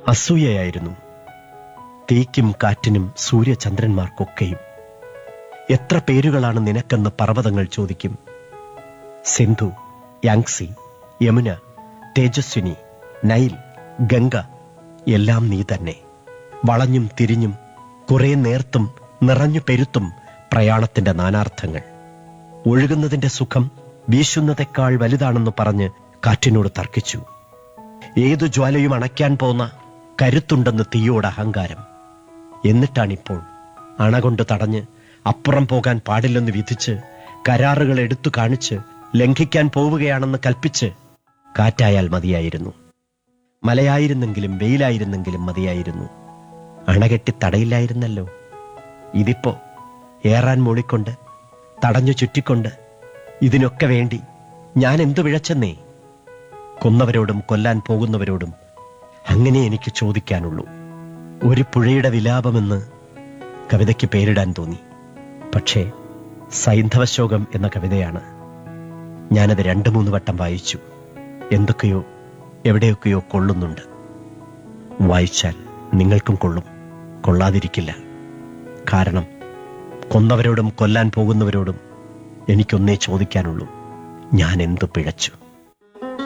അസൂയയായിരുന്നു തീക്കും കാറ്റിനും സൂര്യചന്ദ്രന്മാർക്കൊക്കെയും എത്ര പേരുകളാണ് നിനക്കെന്ന് പർവ്വതങ്ങൾ ചോദിക്കും സിന്ധു യാങ്സി യമുന തേജസ്വിനി നൈൽ ഗംഗ എല്ലാം നീ തന്നെ വളഞ്ഞും തിരിഞ്ഞും കുറെ നേർത്തും നിറഞ്ഞു പെരുത്തും പ്രയാണത്തിന്റെ നാനാർത്ഥങ്ങൾ ഒഴുകുന്നതിന്റെ സുഖം വീശുന്നതേക്കാൾ വലുതാണെന്ന് പറഞ്ഞ് കാറ്റിനോട് തർക്കിച്ചു ഏതു ജ്വാലയും അണയ്ക്കാൻ പോന്ന കരുത്തുണ്ടെന്ന് തീയോട് അഹങ്കാരം എന്നിട്ടാണിപ്പോൾ അണകൊണ്ട് തടഞ്ഞ് അപ്പുറം പോകാൻ പാടില്ലെന്ന് വിധിച്ച് കരാറുകൾ എടുത്തു കാണിച്ച് ലംഘിക്കാൻ പോവുകയാണെന്ന് കൽപ്പിച്ച് കാറ്റായാൽ മതിയായിരുന്നു മലയായിരുന്നെങ്കിലും വെയിലായിരുന്നെങ്കിലും മതിയായിരുന്നു അണകെട്ടി തടയില്ലായിരുന്നല്ലോ ഇതിപ്പോ ഏറാൻ മൂളിക്കൊണ്ട് തടഞ്ഞു ചുറ്റിക്കൊണ്ട് ഇതിനൊക്കെ വേണ്ടി ഞാൻ എന്തു വിഴച്ചെന്നേ കൊന്നവരോടും കൊല്ലാൻ പോകുന്നവരോടും അങ്ങനെ എനിക്ക് ചോദിക്കാനുള്ളൂ ഒരു പുഴയുടെ വിലാപമെന്ന് കവിതയ്ക്ക് പേരിടാൻ തോന്നി പക്ഷേ സൈന്ധവശോകം എന്ന കവിതയാണ് ഞാനത് രണ്ടു മൂന്ന് വട്ടം വായിച്ചു എന്തൊക്കെയോ എവിടെയൊക്കെയോ കൊള്ളുന്നുണ്ട് വായിച്ചാൽ നിങ്ങൾക്കും കൊള്ളും കൊള്ളാതിരിക്കില്ല കാരണം കൊന്നവരോടും കൊല്ലാൻ പോകുന്നവരോടും എനിക്കൊന്നേ ചോദിക്കാനുള്ളൂ ഞാൻ എന്തു പിഴച്ചു